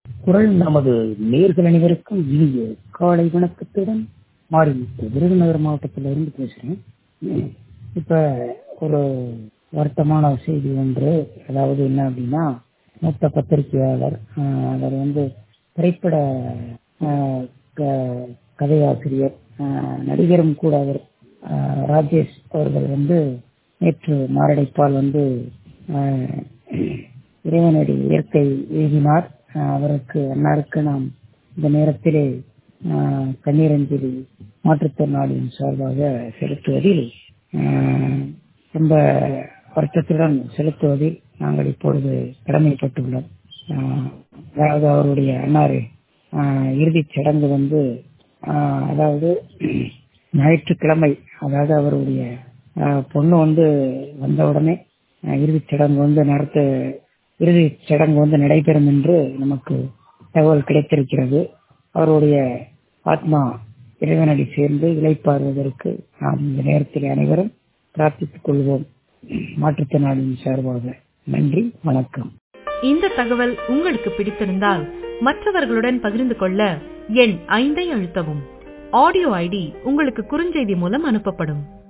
குரல் நமது நேர்கள் அனைவருக்கும் இனிய காலை வணக்கத்துடன் மாறி விருதுநகர் மாவட்டத்திலிருந்து பேசுறேன் இப்ப ஒரு வருத்தமான செய்தி ஒன்று அதாவது என்ன அப்படின்னா மூத்த பத்திரிகையாளர் ஆஹ், அவர் வந்து திரைப்பட ஆஹ், க- கதையாசிரியர் ஆஹ், நடிகரும் கூட அவர் ஆஹ், ராஜேஷ் அவர்கள் வந்து நேற்று மாரடைப்பால் வந்து ஆஹ், இறைவனுடைய இயற்கை எழுதினார் ஆஹ், அவருக்கு அன்னாருக்கு நாம் இந்த நேரத்திலே ஆஹ், கண்ணீரஞ்சலி மாற்றுத்திறனாளியின் சார்பாக செலுத்துவதில் ஆஹ், ரொம்ப வருத்தத்துடன் செலுத்துவதில் நாங்கள் இப்பொழுது கடமைப்பட்டுள்ளோம் ஆஹ், அதாவது அவருடைய அன்னாரு ஆஹ், இறுதிச் சடங்கு வந்து ஆஹ், அதாவது ஞாயிற்றுக்கிழமை அதாவது அவருடைய ஆஹ், பொண்ணு வந்து வந்தவுடனே ஆஹ், இறுதிச் சடங்கு வந்து நடத்த இறுதிச் சடங்கு வந்து நடைபெறும் என்று நமக்கு தகவல் கிடைத்திருக்கிறது அவருடைய ஆத்மா இறைவனடி சேர்ந்து இளைப்பாறுவதற்கு நாம் இந்த நேரத்தில் அனைவரும் பிரார்த்தித்துக் கொள்வோம் மாற்றுத்திறனாளியின் சார்பாக நன்றி வணக்கம் இந்த தகவல் உங்களுக்கு பிடித்திருந்தால் மற்றவர்களுடன் பகிர்ந்து கொள்ள எண் ஐந்தை அழுத்தவும் ஆடியோ ஐடி உங்களுக்கு குறுஞ்செய்தி மூலம் அனுப்பப்படும்